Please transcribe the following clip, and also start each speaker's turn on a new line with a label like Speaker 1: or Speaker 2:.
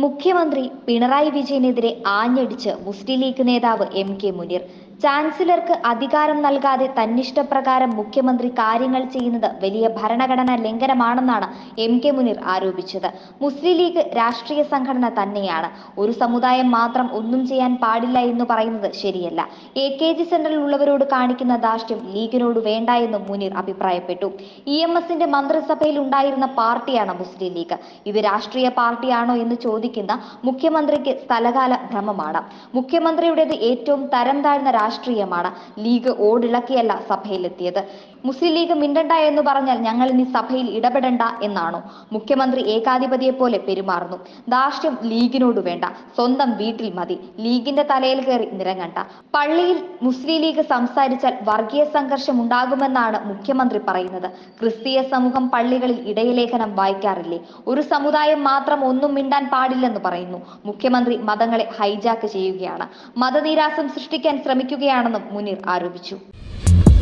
Speaker 1: മുഖ്യമന്ത്രി പിണറായി വിജയനെതിരെ ആഞ്ഞടിച്ച് മുസ്ലിം ലീഗ് നേതാവ് എം കെ മുനീർ ചാൻസലർക്ക് അധികാരം നൽകാതെ തന്നിഷ്ടപ്രകാരം മുഖ്യമന്ത്രി കാര്യങ്ങൾ ചെയ്യുന്നത് വലിയ ഭരണഘടനാ ലംഘനമാണെന്നാണ് എം കെ മുനീർ ആരോപിച്ചത് മുസ്ലിം ലീഗ് രാഷ്ട്രീയ സംഘടന തന്നെയാണ് ഒരു സമുദായം മാത്രം ഒന്നും ചെയ്യാൻ പാടില്ല എന്ന് പറയുന്നത് ശരിയല്ല എ കെ ജി സെന്ററിൽ ഉള്ളവരോട് കാണിക്കുന്ന ധാർഷ്ട്യം ലീഗിനോട് വേണ്ട എന്നും മുനീർ അഭിപ്രായപ്പെട്ടു ഇ എം എസിന്റെ മന്ത്രിസഭയിൽ ഉണ്ടായിരുന്ന പാർട്ടിയാണ് മുസ്ലിം ലീഗ് ഇത് രാഷ്ട്രീയ പാർട്ടിയാണോ എന്ന് ചോദിക്കുന്ന മുഖ്യമന്ത്രിക്ക് സ്ഥലകാല ഭ്രമമാണ് മുഖ്യമന്ത്രിയുടേത് ഏറ്റവും തരം താഴ്ന്ന രാഷ്ട്രീയമാണ് ലീഗ് ഓടിളക്കിയല്ല സഭയിലെത്തിയത് മുസ്ലിം ലീഗ് മിണ്ടണ്ട എന്ന് പറഞ്ഞാൽ ഞങ്ങൾ ഇനി സഭയിൽ ഇടപെടണ്ട എന്നാണോ മുഖ്യമന്ത്രി ഏകാധിപതിയെ പോലെ പെരുമാറുന്നു ധാർഷ്ട്യം ലീഗിനോട് വേണ്ട സ്വന്തം വീട്ടിൽ മതി ലീഗിന്റെ തലയിൽ കയറി നിരങ്ങണ്ട പള്ളിയിൽ മുസ്ലിം ലീഗ് സംസാരിച്ചാൽ വർഗീയ സംഘർഷം ഉണ്ടാകുമെന്നാണ് മുഖ്യമന്ത്രി പറയുന്നത് ക്രിസ്തീയ സമൂഹം പള്ളികളിൽ ഇടയലേഖനം വായിക്കാറില്ലേ ഒരു സമുദായം മാത്രം ഒന്നും മിണ്ടാൻ പാടില്ലെന്ന് പറയുന്നു മുഖ്യമന്ത്രി മതങ്ങളെ ഹൈജാക്ക് ചെയ്യുകയാണ് മതനിരാസം സൃഷ്ടിക്കാൻ ശ്രമിക്കുകയാണെന്നും മുനീർ ആരോപിച്ചു